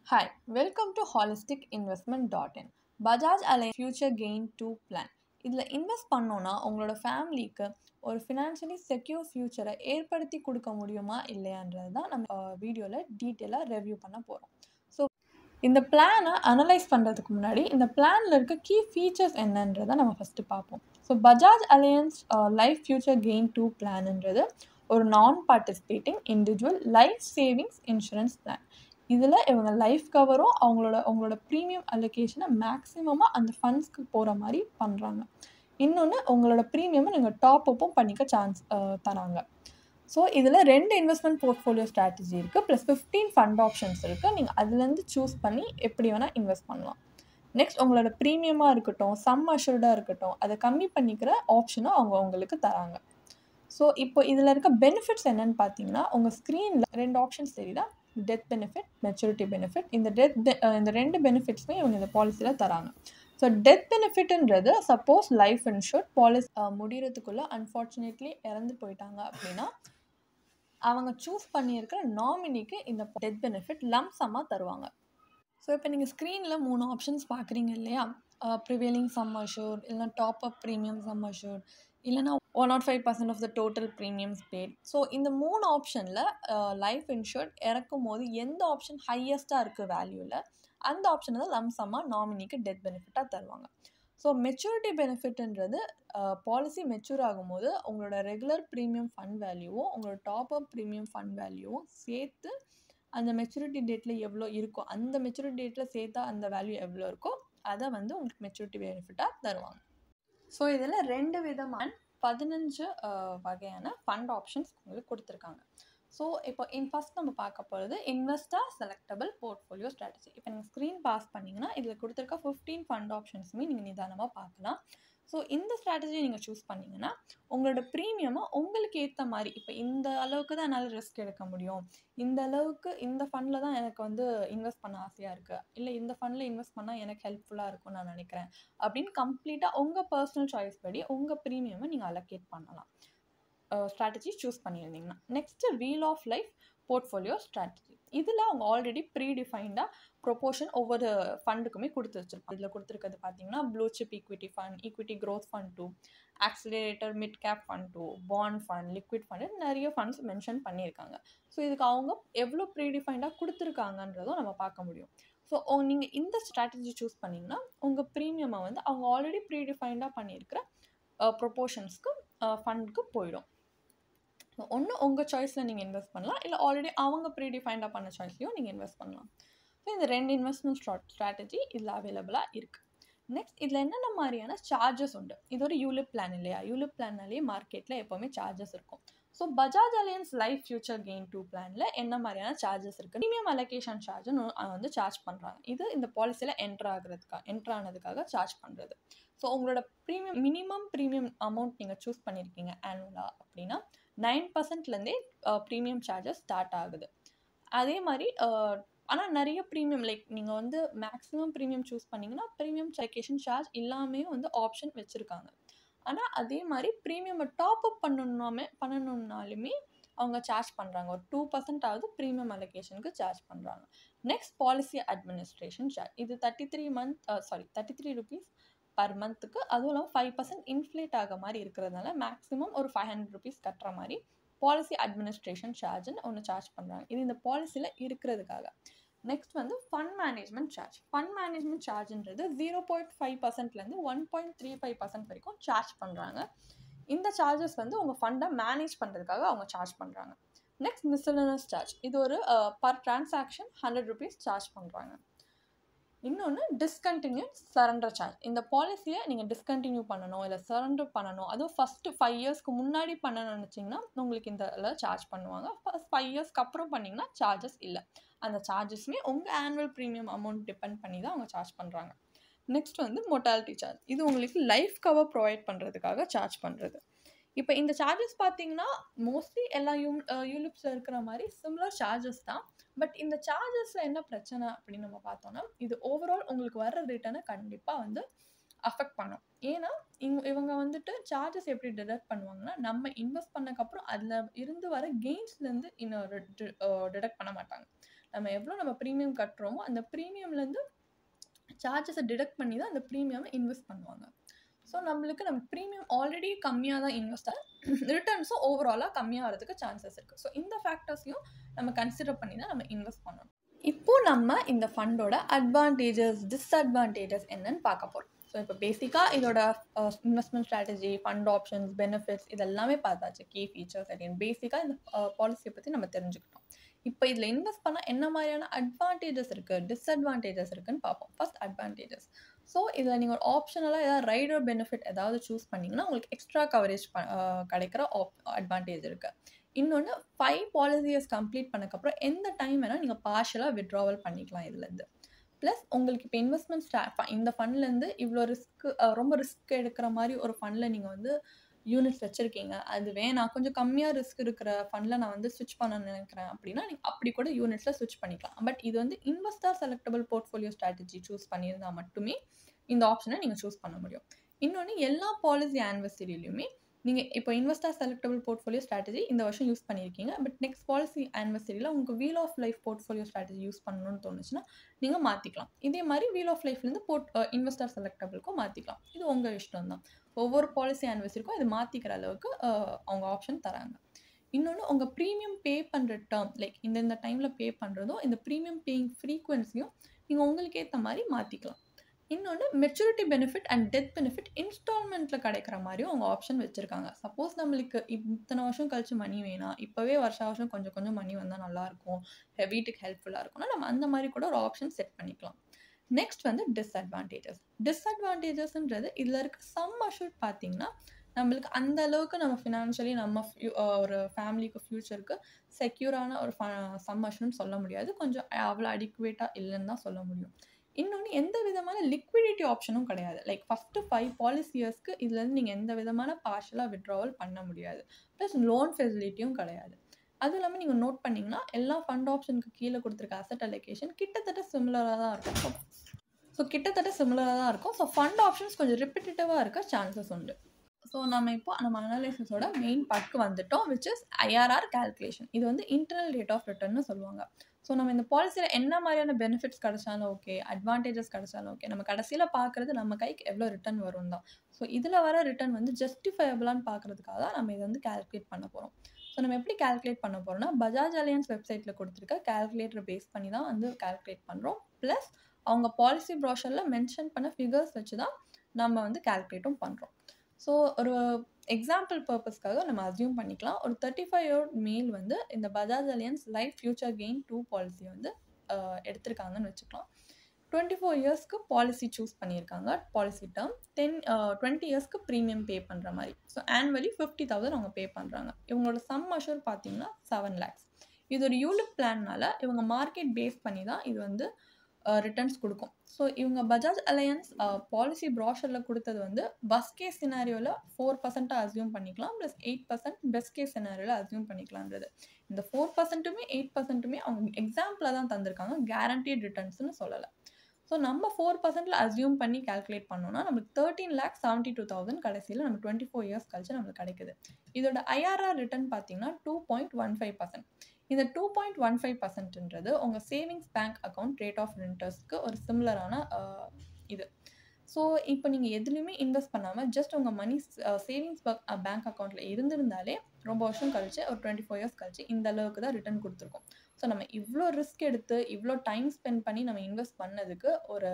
Hi, welcome to holisticinvestment.in. Bajaj அலை future gain two plan இதில் invest பண்ணோன்னா உங்களோட ஃபேமிலிக்கு ஒரு ஃபினான்ஷியலி செக்யூர் ஃப்யூச்சரை ஏற்படுத்தி கொடுக்க முடியுமா இல்லையான்றது தான் நம்ம வீடியோவில் டீட்டெயிலாக ரிவ்யூ பண்ண போகிறோம் ஸோ இந்த பிளானை அனலைஸ் பண்ணுறதுக்கு முன்னாடி இந்த பிளானில் இருக்க கீ ஃபீச்சர்ஸ் என்னன்றதை நம்ம ஃபஸ்ட்டு பார்ப்போம் so Bajaj Allianz life future gain two பிளான்ன்றது ஒரு non participating individual life savings insurance plan இதில் இவங்க லைஃப் கவரும் அவங்களோட அவங்களோட ப்ரீமியம் அலோகேஷனை மேக்ஸிமமாக அந்த ஃபண்ட்ஸ்க்கு போகிற மாதிரி பண்ணுறாங்க இன்னொன்று உங்களோட ப்ரீமியமை நீங்கள் டாப் அப்பும் பண்ணிக்க சான்ஸ் தராங்க ஸோ இதில் ரெண்டு இன்வெஸ்ட்மெண்ட் போர்ட்ஃபோலியோ ஸ்ட்ராட்டஜி இருக்குது ப்ளஸ் ஃபிஃப்டீன் ஃபண்ட் ஆப்ஷன்ஸ் இருக்குது நீங்கள் அதுலேருந்து சூஸ் பண்ணி எப்படி வேணால் இன்வெஸ்ட் பண்ணலாம் நெக்ஸ்ட் உங்களோட ப்ரீமியமாக இருக்கட்டும் சம் அஷூர்டாக இருக்கட்டும் அதை கம்மி பண்ணிக்கிற ஆப்ஷனும் அவங்க உங்களுக்கு தராங்க ஸோ இப்போ இதில் இருக்க பெனிஃபிட்ஸ் என்னென்னு பார்த்தீங்கன்னா உங்கள் ஸ்க்ரீனில் ரெண்டு ஆப்ஷன்ஸ் தெரியுதா டெத் பெனிஃபிட் மெச்சூரிட்டி பெனிஃபிட் இந்த டெத் இந்த ரெண்டு பெனிஃபிட்ஸுமே இவங்க இந்த பாலிசியில் தராங்க ஸோ டெத் பெனிஃபிட்ன்றது சப்போஸ் லைஃப் இன்ஷூர் பாலிசி முடிகிறதுக்குள்ளே அன்ஃபார்ச்சுனேட்லி இறந்து போயிட்டாங்க அப்படின்னா அவங்க சூஸ் பண்ணியிருக்கிற நாமினிக்கு இந்த டெத் பெனிஃபிட் லம்சமாக தருவாங்க ஸோ இப்போ நீங்கள் ஸ்க்ரீனில் மூணு ஆப்ஷன்ஸ் பார்க்குறீங்க இல்லையா ப்ரிவேலிங் சம் அஷூர் இல்லைனா top up premium sum assure இல்லைனா one naught five percent of the total premiums paid so இந்த மூணு ஆப்ஷனில் லைஃப் இன்ஷூர்ட் இறக்கும் போது எந்த ஆப்ஷன் ஹையஸ்ட்டாக இருக்குது வேல்யூவில் அந்த ஆப்ஷனை தான் லம்சமாக நாமினிக்கு டெத் பெனிஃபிட்டாக தருவாங்க ஸோ மெச்சூரிட்டி பெனிஃபிட்ன்றது பாலிசி மெச்சூர் ஆகும்போது உங்களோட ரெகுலர் ப்ரீமியம் ஃபண்ட் வேல்யூவும் உங்களோட டாப் அப் ப்ரீமியம் ஃபண்ட் வேல்யூவும் சேர்த்து அந்த மெச்சூரிட்டி டேட்டில் எவ்வளோ இருக்கோ அந்த மெச்சூரிட்டி டேட்டில் சேர்த்தா அந்த வேல்யூ எவ்வளோ இருக்கோ அதை வந்து உங்களுக்கு மெச்சூரிட்டி பெனிஃபிட்டாக தருவாங்க ஸோ இதில் ரெண்டு விதமான பதினஞ்சு வகையான ஃபண்ட் ஆப்ஷன்ஸ் உங்களுக்கு கொடுத்துருக்காங்க ஸோ இப்போ இன் ஃபஸ்ட் நம்ம பார்க்க போகிறது இன்வெஸ்டா செலக்டபிள் போர்ட்ஃபோலியோ ஸ்ட்ராட்டஜி இப்போ நீங்கள் ஸ்க்ரீன் பாஸ் பண்ணிங்கன்னா இதில் கொடுத்துருக்க ஃபிஃப்டீன் ஃபண்ட் ஆப்ஷன்ஸுமே நீங்கள் நிதானமாக பார்க்கலாம் ஸோ இந்த ஸ்ட்ராட்டஜி நீங்கள் சூஸ் பண்ணிங்கன்னா உங்களோட ப்ரீமியமாக உங்களுக்கு ஏற்ற மாதிரி இப்போ இந்த அளவுக்கு தான் என்னால் ரிஸ்க் எடுக்க முடியும் இந்த அளவுக்கு இந்த ஃபண்டில் தான் எனக்கு வந்து இன்வெஸ்ட் பண்ண ஆசையாக இருக்குது இல்லை இந்த ஃபண்டில் இன்வெஸ்ட் பண்ணால் எனக்கு ஹெல்ப்ஃபுல்லாக இருக்கும்னு நான் நினைக்கிறேன் அப்படின்னு கம்ப்ளீட்டாக உங்கள் பர்சனல் சாய்ஸ் படி உங்கள் ப்ரீமியமை நீங்கள் அலோகேட் பண்ணலாம் ஸ்ட்ராட்டஜி சூஸ் பண்ணியிருந்தீங்கன்னா next wheel of life portfolio strategy இதில் அவங்க ஆல்ரெடி ப்ரீ டிஃபைன்டாக ப்ரொப்போர்ஷன் ஒவ்வொரு ஃபண்டுக்குமே கொடுத்து வச்சிருப்பாங்க இதில் கொடுத்துருக்கிறது பார்த்தீங்கன்னா blue chip equity fund equity growth fund two accelerator mid cap fund two bond fund liquid fund நிறைய ஃபண்ட்ஸ் மென்ஷன் பண்ணியிருக்காங்க ஸோ இதுக்கு அவங்க எவ்வளோ ப்ரீ டிஃபைன்டாக கொடுத்துருக்காங்கன்றதும் நம்ம பார்க்க முடியும் ஸோ நீங்கள் இந்த ஸ்ட்ராட்டஜி சூஸ் பண்ணிங்கன்னா உங்கள் ப்ரீமியமை வந்து அவங்க ஆல்ரெடி ப்ரீ டிஃபைன்டாக பண்ணியிருக்கிற ப்ரொப்போர்ஷன்ஸ்க்கு ஃபண்டுக்கு போயிடும் ஒன்று உங்கள் சாய்ஸில் நீங்கள் இன்வெஸ்ட் பண்ணலாம் இல்லை ஆல்ரெடி அவங்க ப்ரீ டிஃபைண்டாக பண்ண சாய்ஸ்லையும் நீங்கள் இன்வெஸ்ட் பண்ணலாம் ஸோ இந்த ரெண்டு இன்வெஸ்ட்மெண்ட் ஸ்ட்ரா ஸ்ட்ராட்டஜி இதில் அவைலபிளாக இருக்குது நெக்ஸ்ட் இதில் என்னென்ன மாதிரியான சார்ஜஸ் உண்டு இது ஒரு யூலிப் பிளான் இல்லையா யூலிப் பிளான்னாலே மார்க்கெட்டில் எப்போவுமே சார்ஜஸ் இருக்கும் so Bajaj Allianz life future gain two பிளானில் என்ன மாதிரியான சார்ஜஸ் இருக்குது ப்ரீமியம் அலோகேஷன் சார்ஜ்னு வந்து சார்ஜ் பண்ணுறாங்க இது இந்த பாலிசியில் என்ட்ரு ஆகிறதுக்காக என்ட்ரு ஆனதுக்காக சார்ஜ் பண்ணுறது ஸோ உங்களோட ப்ரீமியம் மினிமம் ப்ரீமியம் அமௌண்ட் நீங்கள் சூஸ் பண்ணியிருக்கீங்க ஆனுவலாக அப்படின்னா நைன் பர்சன்ட்லேருந்தே ப்ரீமியம் சார்ஜஸ் ஸ்டார்ட் ஆகுது அதே மாதிரி ஆனால் நிறைய ப்ரீமியம் லைக் நீங்கள் வந்து மேக்ஸிமம் ப்ரீமியம் சூஸ் பண்ணிங்கன்னா ப்ரீமியம் செக்கேஷன் சார்ஜ் இல்லாமே வந்து ஆப்ஷன் வச்சுருக்காங்க ஆனால் அதே மாதிரி ப்ரீமியமை டாப் அப் பண்ணணுமே பண்ணணுன்னாலுமே அவங்க சார்ஜ் பண்ணுறாங்க ஒரு டூ பர்சன்ட் ஆகுது ப்ரீமியம் அலோகேஷனுக்கு சார்ஜ் பண்ணுறாங்க நெக்ஸ்ட் பாலிசி அட்மினிஸ்ட்ரேஷன் சார்ஜ் இது thirty three month sorry thirty three rupees per மந்த்துக்கு அதுவும் இல்லாமல் ஃபைவ் பர்சன்ட் இன்ஃப்ளேட் ஆக மாதிரி இருக்கிறதுனால மேக்ஸிமம் ஒரு ஃபைவ் ஹண்ட்ரட் ருபீஸ் கட்டுற மாதிரி பாலிசி அட்மினிஸ்ட்ரேஷன் சார்ஜ்னு ஒன்று சார்ஜ் பண்ணுறாங்க இது இந்த பாலிசியில் இருக்கிறதுக்காக நெக்ஸ்ட் வந்து fund management charge fund management சார்ஜ்ன்றது ஜீரோ பாயிண்ட் ஃபைவ் பர்சன்ட்லேருந்து one point three five percent வரைக்கும் சார்ஜ் பண்ணுறாங்க இந்த சார்ஜஸ் வந்து உங்கள் ஃபண்டை மேனேஜ் பண்ணுறதுக்காக அவங்க சார்ஜ் பண்ணுறாங்க நெக்ஸ்ட் மிஸ்லனஸ் சார்ஜ் இது ஒரு per transaction hundred rupees charge பண்ணுறாங்க இன்னொன்று டிஸ்கண்டினியூ சரண்டர் சார்ஜ் இந்த பாலிசியை நீங்கள் டிஸ்கண்டினியூ பண்ணணும் இல்லை சரண்டர் பண்ணணும் அதுவும் ஃபஸ்ட்டு ஃபைவ் இயர்ஸ்க்கு முன்னாடி பண்ணணும்னு நினச்சிங்கன்னா உங்களுக்கு இந்த இதில் சார்ஜ் பண்ணுவாங்க ஃபஸ்ட் ஃபைவ் இயர்ஸ்க்கு அப்புறம் பண்ணிங்கன்னா சார்ஜஸ் இல்லை அந்த சார்ஜஸ்மே உங்கள் ஆனுவல் ப்ரீமியம் அமௌண்ட் டிபெண்ட் பண்ணி தான் அவங்க சார்ஜ் பண்ணுறாங்க நெக்ஸ்ட் வந்து மொட்டாலிட்டி சார்ஜ் இது உங்களுக்கு லைஃப் கவர் ப்ரொவைட் பண்ணுறதுக்காக சார்ஜ் பண்ணுறது இப்போ இந்த சார்ஜஸ் பார்த்தீங்கன்னா மோஸ்ட்லி எல்லா யூ யூலிப்ஸில் இருக்கிற மாதிரி சிம்லர் சார்ஜஸ் தான் பட் இந்த சார்ஜஸில் என்ன பிரச்சனை அப்படின்னு நம்ம பார்த்தோன்னா இது ஓவரால் உங்களுக்கு வர ரிட்டர்னை கண்டிப்பாக வந்து அஃபெக்ட் பண்ணும் ஏன்னா இவங்க இவங்க வந்துட்டு சார்ஜஸ் எப்படி டிடக்ட் பண்ணுவாங்கன்னா நம்ம இன்வெஸ்ட் பண்ணக்கப்புறம் அதில் இருந்து வர கெயின்ஸ்லேருந்து இன்னும் டிடக்ட் பண்ண மாட்டாங்க நம்ம எவ்வளோ நம்ம ப்ரீமியம் கட்டுறோமோ அந்த ப்ரீமியம்லேருந்து சார்ஜஸை டிடக்ட் பண்ணி தான் அந்த ப்ரீமியமை இன்வெஸ்ட் பண்ணுவாங்க ஸோ நம்மளுக்கு நம்ம ப்ரீமியம் ஆல்ரெடி கம்மியாக தான் இன்வெஸ்ட் ரிட்டர்ன்ஸும் ஓவராலாக கம்மியாக வரதுக்கு சான்சஸ் இருக்குது ஸோ இந்த ஃபேக்டர்ஸையும் நம்ம கன்சிடர் பண்ணி தான் நம்ம இன்வெஸ்ட் பண்ணணும் இப்போ நம்ம இந்த ஃபண்டோட அட்வான்டேஜஸ் டிஸ்அட்வான்டேஜஸ் என்னன்னு பார்க்க போகிறோம் ஸோ இப்போ பேசிக்காக இதோட investment strategy fund options benefits இதெல்லாமே பார்த்தாச்சு கீ ஃபீச்சர்ஸ் அப்படின்னு பேசிக்காக இந்த பாலிசியை பற்றி நம்ம தெரிஞ்சுக்கிட்டோம் இப்போ இதில் இன்வெஸ்ட் பண்ணால் என்ன மாதிரியான அட்வான்டேஜஸ் இருக்குது டிஸ்அட்வான்டேஜஸ் இருக்குன்னு பார்ப்போம் ஃபர்ஸ்ட் அட்வான்டேஜஸ் ஸோ இதில் நீங்கள் ஒரு ஆப்ஷனலாக ஏதாவது ரைடர் பெனிஃபிட் ஏதாவது சூஸ் பண்ணிங்கன்னா உங்களுக்கு எக்ஸ்ட்ரா கவரேஜ் கிடைக்கிற ஆப் அட்வான்டேஜ் இருக்குது இன்னொன்று ஃபைவ் பாலிசியஸ் கம்ப்ளீட் பண்ணக்கப்புறம் எந்த டைம் வேணால் நீங்கள் பார்ஷலாக விட்ராவல் பண்ணிக்கலாம் இதுலேருந்து ப்ளஸ் உங்களுக்கு இப்போ இன்வெஸ்ட்மெண்ட் ஸ்டா இந்த ஃபண்ட்லேருந்து இவ்வளோ ரிஸ்க் ரொம்ப ரிஸ்க் எடுக்கிற மாதிரி ஒரு ஃபண்டில் நீங்கள் வந்து யூனிட்ஸ் வச்சுருக்கீங்க அது வேணாம் கொஞ்சம் கம்மியாக ரிஸ்க் இருக்கிற ஃபண்டில் நான் வந்து ஸ்விட்ச் பண்ண நினைக்கிறேன் அப்படின்னா நீங்கள் அப்படி கூட யூனிட்ஸில் ஸ்விட்ச் பண்ணிக்கலாம் பட் இது வந்து investor selectable portfolio strategy choose பண்ணியிருந்தால் மட்டுமே இந்த ஆப்ஷனை நீங்கள் சூஸ் பண்ண முடியும் இன்னொன்று எல்லா பாலிசி ஆனிவர்சரியிலையுமே நீங்கள் இப்போ இன்வெஸ்டர் செலக்டபிள் போர்ட்ஃபோலியோ ஸ்ட்ராட்டஜி இந்த வருஷம் யூஸ் பண்ணியிருக்கீங்க பட் நெக்ஸ்ட் பாலிசி ஆனிவர்சரியில் உங்களுக்கு wheel of life portfolio strategy use பண்ணணும்னு தோணுச்சுன்னா நீங்கள் மாற்றிக்கலாம் இதே மாதிரி வீல் ஆஃப் லைஃப்லேருந்து போர்ட் இன்வெஸ்டர் செலக்டபிளுக்கும் மாற்றிக்கலாம் இது உங்கள் இஷ்டம் தான் ஒவ்வொரு பாலிசி ஆனிவர்சரிக்கும் இது மாற்றிக்கிற அளவுக்கு அவங்க ஆப்ஷன் தராங்க இன்னொன்று உங்கள் ப்ரீமியம் பே பண்ணுற டேர்ம் லைக் இந்த இந்த டைமில் பே பண்ணுறதோ இந்த ப்ரீமியம் பேயிங் ஃப்ரீக்குவன்சியும் நீங்கள் உங்களுக்கு ஏற்ற மாதிரி மாற்றிக்கலாம் இன்னொன்று maturity benefit and death benefit இன்ஸ்டால்மெண்ட்டில் கிடைக்கிற மாதிரியும் அவங்க ஆப்ஷன் வச்சுருக்காங்க சப்போஸ் நம்மளுக்கு இத்தனை வருஷம் கழிச்சு மணி வேணாம் இப்போவே வருஷ வருஷம் கொஞ்சம் கொஞ்சம் மணி வந்தால் நல்லாயிருக்கும் வீட்டுக்கு ஹெல்ப்ஃபுல்லாக இருக்கும்னா நம்ம அந்த மாதிரி கூட ஒரு ஆப்ஷன் செட் பண்ணிக்கலாம் நெக்ஸ்ட் வந்து டிஸ்அட்வான்டேஜஸ் டிஸ்அட்வான்டேஜஸ்ன்றது இதில் இருக்க சம் அஷூட் பார்த்தீங்கன்னா நம்மளுக்கு அந்த அளவுக்கு நம்ம ஃபினான்ஷியலி நம்ம ஒரு ஃபேமிலிக்கு ஃப்யூச்சருக்கு செக்யூரான ஒரு சம் அஷூர்னு சொல்ல முடியாது கொஞ்சம் அவ்வளோ அடிக்குவேட்டாக இல்லைன்னு தான் சொல்ல முடியும் இன்னொன்று எந்த விதமான லிக்விடிட்டி ஆப்ஷனும் கிடையாது லைக் ஃபஸ்ட்டு ஃபைவ் பாலிசி இயர்ஸ்க்கு இதுலேருந்து நீங்கள் எந்த விதமான பார்ஷலாக விட்ராவல் பண்ண முடியாது ப்ளஸ் லோன் ஃபெசிலிட்டியும் கிடையாது அதுவும் இல்லாமல் நீங்கள் நோட் பண்ணிங்கன்னா எல்லா ஃபண்ட் ஆப்ஷனுக்கு கீழே கொடுத்துருக்க அசட் அலோகேஷன் கிட்டத்தட்ட சிமிலராக தான் இருக்கும் ஸோ கிட்டத்தட்ட சிமிலராக தான் இருக்கும் ஸோ ஃபண்ட் ஆப்ஷன்ஸ் கொஞ்சம் ரிப்பிட்டேட்டிவாக இருக்க சான்சஸ் உண்டு ஸோ நம்ம இப்போ நம்ம அனாலிசிஸோட மெயின் பார்ட்க்கு வந்துட்டோம் விச் இஸ் ஐஆர்ஆர் கேல்குலேஷன் இது வந்து இன்டர்னல் ரேட் ஆஃப் ரிட்டர்ன்னு சொல்லுவாங்க ஸோ நம்ம இந்த பாலிசியில் என்ன மாதிரியான பெனிஃபிட்ஸ் கிடைச்சாலும் ஓகே அட்வான்டேஜஸ் கிடைச்சாலும் ஓகே நம்ம கடைசியில் பார்க்குறது நம்ம கைக்கு எவ்வளோ ரிட்டர்ன் வரும் தான் ஸோ இதில் வர ரிட்டர்ன் வந்து ஜஸ்டிஃபையபிளான்னு பார்க்குறதுக்காக தான் நம்ம இதை வந்து கேல்குலேட் பண்ண போகிறோம் ஸோ நம்ம எப்படி கேல்குலேட் பண்ண போகிறோம்னா பஜாஜ் அலையன்ஸ் வெப்சைட்டில் கொடுத்துருக்க கேல்குலேட்டர் பேஸ் பண்ணி தான் வந்து கேல்குலேட் பண்ணுறோம் ப்ளஸ் அவங்க பாலிசி ப்ராஷரில் மென்ஷன் பண்ண ஃபிகர்ஸ் வச்சு தான் நம்ம வந்து கேல்குலேட்டும் பண்ணுறோம் ஸோ ஒரு எக்ஸாம்பிள் பர்பஸ்க்காக நம்ம அசியூம் பண்ணிக்கலாம் ஒரு தேர்ட்டி ஃபைவ் இயர் மேல் வந்து இந்த Bajaj Allianz life future gain two policy வந்து எடுத்திருக்காங்கன்னு வச்சுக்கலாம் டுவெண்ட்டி ஃபோர் இயர்ஸ்க்கு பாலிசி சூஸ் பண்ணியிருக்காங்க பாலிசி டேர்ம் டென் டுவெண்ட்டி இயர்ஸ்க்கு ப்ரீமியம் பே பண்ணுற மாதிரி ஸோ ஆனுவலி ஃபிஃப்டி தௌசண்ட் அவங்க பே பண்ணுறாங்க இவங்களோட சம் அஷூர் பார்த்தீங்கன்னா செவன் லேக்ஸ் இது ஒரு யூலிப் பிளான்னால இவங்க மார்க்கெட் பேஸ் பண்ணி தான் இது வந்து ரிட்டர்ன்ஸ் கொடுக்கும் ஸோ இவங்க பஜாஜ் அலையன்ஸ் பாலிசி ப்ராஷரில் கொடுத்தது வந்து பஸ் கேஸ் சினாரியோவில் ஃபோர் பர்சண்ட்டாக அசியூம் பண்ணிக்கலாம் plus eight percent best case சினாரியோவில் அசியூம் பண்ணிக்கலான்றது இந்த ஃபோர் பர்சன்ட்டுமே எயிட் பர்சன்ட்டுமே அவங்க எக்ஸாம்பிளாக தான் தந்திருக்காங்க கேரண்டீட் ரிட்டர்ன்ஸ்னு சொல்லலை ஸோ நம்ம ஃபோர் பர்சன்ட்டில் அசியூம் பண்ணி கால்குலேட் பண்ணோம்னா நமக்கு thirteen lakh seventy two thousand கடைசியில் நம்ம டுவெண்ட்டி ஃபோர் இயர்ஸ் கழிச்சு நம்மளுக்கு கிடைக்குது இதோட ஐஆர்ஆர் ரிட்டர்ன் பார்த்தீங்கன்னா two point one five percent இந்த டூ பாயிண்ட் ஒன் ஃபைவ் பர்சன்ட்ன்றது உங்கள் savings bank account rate of இன்ட்ரெஸ்ட்க்கு ஒரு சிமிலரான இது ஸோ இப்போ நீங்கள் எதுலேயுமே இன்வெஸ்ட் பண்ணாமல் ஜஸ்ட் உங்கள் மணி சேவிங்ஸ் பேங்க் அக்கௌண்ட்டில் இருந்திருந்தாலே ரொம்ப வருஷம் கழிச்சு ஒரு டுவெண்ட்டி ஃபோர் இயர்ஸ் கழிச்சு இந்த அளவுக்கு தான் ரிட்டர்ன் கொடுத்துருக்கோம் ஸோ நம்ம இவ்வளோ ரிஸ்க் எடுத்து இவ்வளோ டைம் ஸ்பெண்ட் பண்ணி நம்ம இன்வெஸ்ட் பண்ணதுக்கு ஒரு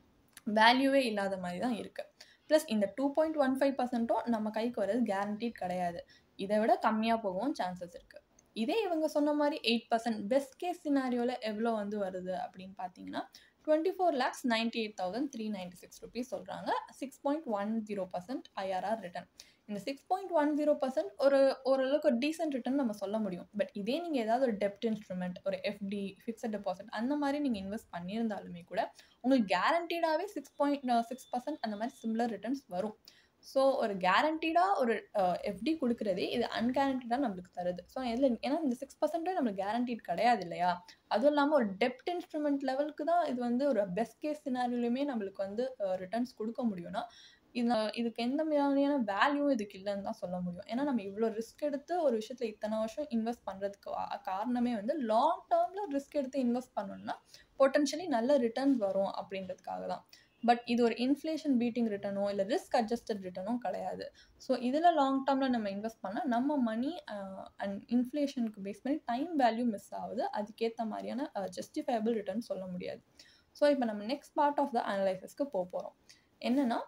வேல்யூவே இல்லாத மாதிரி தான் இருக்குது ப்ளஸ் இந்த டூ பாயிண்ட் ஒன் ஃபைவ் பர்சன்ட்டும் நம்ம கைக்கு வர்றது கேரண்டீட் கிடையாது இதை விட கம்மியாக போகவும் சான்சஸ் இருக்குது இதே இவங்க சொன்ன மாதிரி எயிட் பர்சன்ட் பெஸ்ட் கேஸ் சினாரியோவில் எவ்வளோ வந்து வருது அப்படின்னு பார்த்தீங்கன்னா twenty four lakhs ninety eight thousand three ninety six rupees சொல்கிறாங்க six point one zero percent IRR return இந்த six point one zero percent ஒரு ஓரளவுக்கு ஒரு டீசென்ட் ரிட்டர்ன் நம்ம சொல்ல முடியும் பட் இதே நீங்கள் ஏதாவது ஒரு டெப்ட் இன்ஸ்ட்ருமெண்ட் ஒரு எஃப்டி ஃபிக்ஸட் டெபாசிட் அந்த மாதிரி நீங்கள் இன்வெஸ்ட் பண்ணியிருந்தாலுமே கூட உங்களுக்கு கேரண்டீடாகவே சிக்ஸ் பாயிண்ட் சிக்ஸ் பர்சன்ட் அந்த மாதிரி சிம்லர் ரிட்டர்ன்ஸ் வரும் ஸோ ஒரு கேரண்டீடாக ஒரு எஃப்டி கொடுக்குறதே இது அன்கேரண்டீடாக நம்மளுக்கு தருது ஸோ இதில் ஏன்னா இந்த சிக்ஸ் பர்சன்டே நம்மளுக்கு கேரண்டீட் கிடையாது இல்லையா அதுவும் இல்லாமல் ஒரு டெப்ட் இன்ஸ்ட்ருமெண்ட் லெவலுக்கு தான் இது வந்து ஒரு பெஸ்ட் கேஸ் சினாரிலையுமே நம்மளுக்கு வந்து ரிட்டர்ன்ஸ் கொடுக்க முடியும்னா இது இதுக்கு எந்த மாதிரியான வேல்யூவும் இதுக்கு இல்லைன்னு தான் சொல்ல முடியும் ஏன்னா நம்ம இவ்வளோ ரிஸ்க் எடுத்து ஒரு விஷயத்தில் இத்தனை வருஷம் இன்வெஸ்ட் பண்ணுறதுக்கு காரணமே வந்து லாங் டேர்மில் ரிஸ்க் எடுத்து இன்வெஸ்ட் பண்ணோம்னா பொட்டன்ஷியலி நல்ல ரிட்டர்ன்ஸ் வரும் அப்படின்றதுக்காக தான் பட் இது ஒரு இன்ஃப்ளேஷன் பீட்டிங் ரிட்டர்னோ இல்லை ரிஸ்க் அட்ஜஸ்டட் ரிட்டர்னோ கிடையாது ஸோ இதில் லாங் டேர்மில் நம்ம இன்வெஸ்ட் பண்ணால் நம்ம மணி அண்ட் இன்ஃப்ளேஷனுக்கு பேஸ் பண்ணி டைம் வேல்யூ மிஸ் ஆகுது அதுக்கேற்ற மாதிரியான ஜஸ்டிஃபைபிள் ரிட்டர்ன் சொல்ல முடியாது ஸோ இப்போ நம்ம நெக்ஸ்ட் பார்ட் ஆஃப் த அனலைசிஸ்க்கு போக போகிறோம் என்னென்னா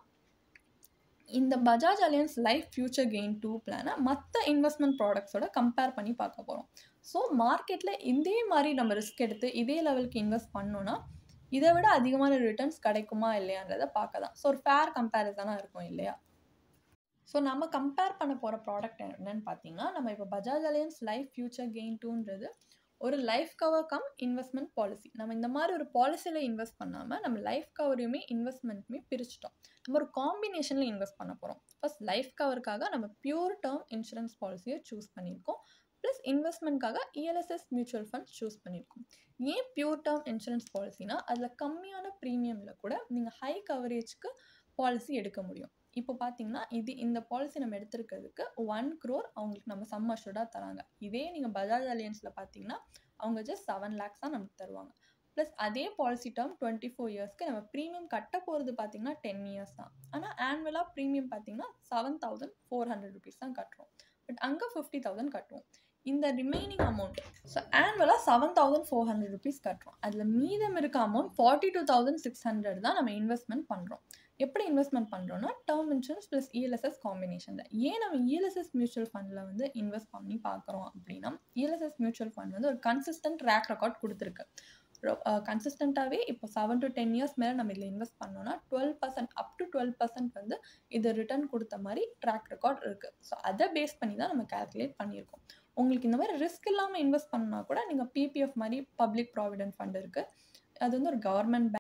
இந்த Bajaj Allianz life future gain two பிளானை மற்ற இன்வெஸ்ட்மெண்ட் ப்ராடக்ட்ஸோட கம்பேர் பண்ணி பார்க்க போகிறோம் ஸோ மார்க்கெட்டில் இதே மாதிரி நம்ம ரிஸ்க் எடுத்து இதே லெவலுக்கு இன்வெஸ்ட் பண்ணோன்னா இதை விட அதிகமான ரிட்டர்ன்ஸ் கிடைக்குமா இல்லையான்றதை பார்க்க தான் ஸோ ஒரு ஃபேர் கம்பேரிசனாக இருக்கும் இல்லையா ஸோ நம்ம கம்பேர் பண்ண போகிற ப்ராடக்ட் என்னன்னு பார்த்தீங்கன்னா நம்ம இப்போ Bajaj Allianz life future gain டூன்றது ஒரு life cover cum investment policy நம்ம இந்த மாதிரி ஒரு பாலிசியில் இன்வெஸ்ட் பண்ணாமல் நம்ம லைஃப் கவரையுமே இன்வெஸ்ட்மெண்ட்டுமே பிரிச்சிட்டோம் நம்ம ஒரு காம்பினேஷனில் இன்வெஸ்ட் பண்ண போகிறோம் ஃபர்ஸ்ட் லைஃப் கவருக்காக நம்ம பியூர் டேர்ம் இன்சூரன்ஸ் பாலிசியை சூஸ் பண்ணியிருக்கோம் ப்ளஸ் இன்வெஸ்ட்மெண்ட்காக இஎல்எஸ்எஸ் மியூச்சுவல் ஃபண்ட்ஸ் சூஸ் பண்ணியிருக்கோம் ஏன் பியூர் டேர்ம் இன்சூரன்ஸ் பாலிசினா அதில் கம்மியான ப்ரீமியமில் கூட நீங்கள் ஹை கவரேஜ்க்கு பாலிசி எடுக்க முடியும் இப்போ பார்த்தீங்கன்னா இது இந்த பாலிசி நம்ம எடுத்திருக்கிறதுக்கு ஒன் க்ரோர் அவங்களுக்கு நம்ம சம் அஷூர்டாக தராங்க இதே நீங்கள் பஜாஜ் அலையன்ஸில் பார்த்தீங்கன்னா அவங்க ஜஸ்ட் செவன் லேக்ஸ் தான் நமக்கு தருவாங்க ப்ளஸ் அதே பாலிசி டேர்ம் டுவெண்ட்டி ஃபோர் இயர்ஸ்க்கு நம்ம ப்ரீமியம் கட்ட போகிறது பார்த்தீங்கன்னா டென் இயர்ஸ் தான் ஆனால் ஆனுவலாக ப்ரீமியம் பார்த்தீங்கன்னா seven thousand four hundred rupees தான் கட்டுறோம் பட் அங்கே ஃபிஃப்டி தௌசண்ட் கட்டுவோம் இந்த ரிமைனிங் அமௌண்ட் ஸோ ஆனுவலாக seven thousand four hundred rupees கட்டுறோம் அதில் மீதம் இருக்க amount forty two thousand six hundred தான் நம்ம இன்வெஸ்ட்மெண்ட் பண்ணுறோம் எப்படி இன்வெஸ்ட்மெண்ட் பண்ணுறோன்னா டேர்ம் இன்சூரன்ஸ் ப்ளஸ் இஎல்எஸ்எஸ் காம்பினேஷனில் ஏன் நம்ம இஎல்எஸ்எஸ் மியூச்சுவல் ஃபண்டில் வந்து இன்வெஸ்ட் பண்ணி பார்க்குறோம் அப்படின்னா இஎல்எஸ்எஸ் மியூச்சுவல் ஃபண்ட் வந்து ஒரு கன்சிஸ்டன்ட் ட்ராக் ரெக்கார்ட் கொடுத்துருக்கு கன்சிஸ்டண்ட்டாகவே இப்போ செவன் டு டென் இயர்ஸ் மேலே நம்ம இதில் இன்வெஸ்ட் பண்ணோன்னா twelve percent up to twelve percent வந்து இது ரிட்டர்ன் கொடுத்த மாதிரி ட்ராக் ரெக்கார்ட் இருக்குது ஸோ அதை பேஸ் பண்ணி தான் நம்ம கேல்குலேட் பண்ணியிருக்கோம் உங்களுக்கு இந்த மாதிரி ரிஸ்க் இல்லாமல் இன்வெஸ்ட் பண்ணால் கூட நீங்கள் பிபிஎஃப் மாதிரி பப்ளிக் ப்ராவிடென்ட் ஃபண்ட் இருக்குது அது வந்து ஒரு கவர்மெண்ட்